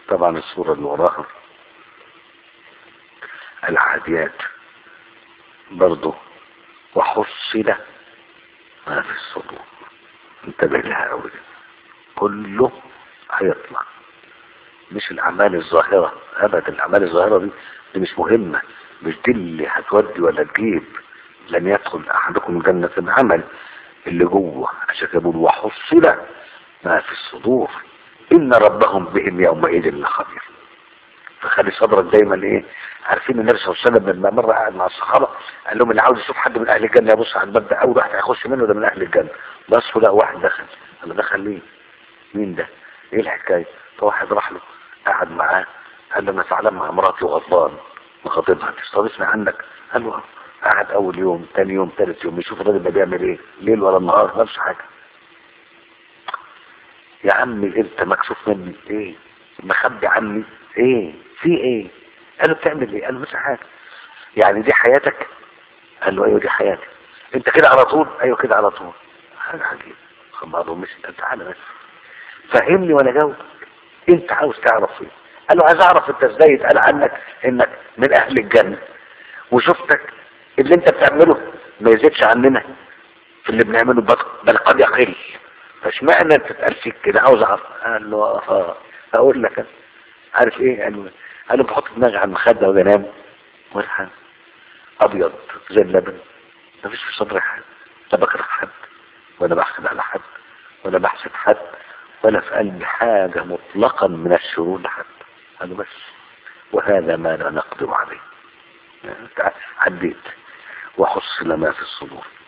طبعا الصورة اللي وراها العاديات برضه وحصل ما في الصدور انتبه لها قوي كله هيطلع مش الاعمال الظاهرة ابدا الاعمال الظاهرة دي, دي مش مهمة مش دي اللي هتودي ولا تجيب لن يدخل احدكم جنة العمل اللي جوه عشان كده بيقول وحصل ما في الصدور ان ربهم بهم يومئذ لخبير فخلي صدرك دايما ايه عارفين النبي صلى الله عليه وسلم لما مره قاعد مع الصحابه قال لهم اللي عاوز يشوف حد من اهل الجنه يبص على الباب ده اول واحد هيخش منه ده من اهل الجنه بصوا لا واحد دخل قال له دخل ليه؟ مين ده؟ ايه الحكايه؟ فواحد راح له قعد معاه قال له انا زعلان مع مراتي وغضبان وخطيبها تستضيفني عنك قال له قعد اول يوم ثاني يوم ثالث يوم يشوف الراجل ده بيعمل ايه ليل ولا نهار نفس حاجه يا عمي انت مكشوف مني ايه مخبي عني ايه في ايه قال له بتعمل ايه قال له مش حاجه يعني دي حياتك قال له ايوه دي حياتي انت كده على طول ايوه كده على طول حاجه عجيبه خبره مش انت تعالى بس فهمني وانا جاوب انت عاوز تعرف ايه قال له عايز اعرف انت ازاي يتقال عنك انك من اهل الجنه وشفتك اللي انت بتعمله ما يزيدش عننا في اللي بنعمله بل قد يقل فاشمعنى انت تتقال فيك كده عاوز اعرف قال له اه اقول لك أنا. عارف ايه قال له قال له بحط دماغي على المخده وانام والحال ابيض زي اللبن مفيش في صدري حاجه لا بكره حد ولا بحسد على حد ولا بحسد حد ولا في قلبي حاجه مطلقا من الشرور لحد قال له بس وهذا ما لا نقدر عليه عديت وحصل ما في الصدور